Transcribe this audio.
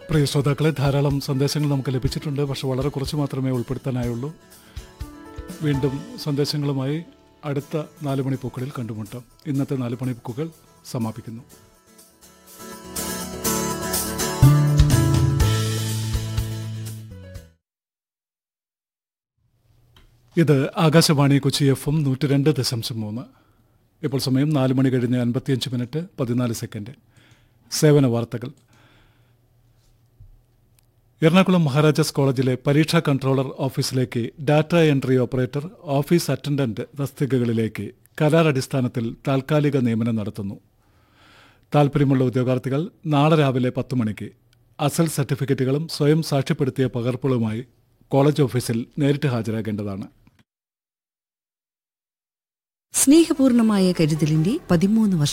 പ്രിയ ശ്രോതാക്കളെ ധാരാളം സന്ദേശങ്ങൾ നമുക്ക് ലഭിച്ചിട്ടുണ്ട് പക്ഷെ വളരെ കുറച്ച് മാത്രമേ ഉൾപ്പെടുത്താനായുള്ളൂ വീണ്ടും സന്ദേശങ്ങളുമായി അടുത്ത നാല് മണിപ്പൂക്കളിൽ കണ്ടുമുട്ടാം ഇന്നത്തെ നാല് മണിപ്പൂക്കൾ സമാപിക്കുന്നു ഇത് ആകാശവാണി കൊച്ചി എഫ് എം നൂറ്റി രണ്ട് ദശാംശം മൂന്ന് ഇപ്പോൾ സമയം നാല് മണി കഴിഞ്ഞ് അൻപത്തിയഞ്ച് മിനിറ്റ് പതിനാല് സെക്കൻഡ് സേവന വാർത്തകൾ എറണാകുളം മഹാരാജാസ് കോളേജിലെ പരീക്ഷാ കൺട്രോളർ ഓഫീസിലേക്ക് data entry operator office attendant തസ്തികകളിലേക്ക് കരാർ അടിസ്ഥാനത്തിൽ താൽക്കാലിക നിയമനം നടത്തുന്നു താൽപ്പര്യമുള്ള ഉദ്യോഗാർത്ഥികൾ നാളെ രാവിലെ പത്ത് മണിക്ക് അസൽ സർട്ടിഫിക്കറ്റുകളും സ്വയം സാക്ഷ്യപ്പെടുത്തിയ പകർപ്പുകളുമായി കോളേജ് ഓഫീസിൽ നേരിട്ട് ഹാജരാകേണ്ടതാണ് സ്നേഹപൂർണമായ കരുതലിന്റെ പതിമൂന്ന് വർഷം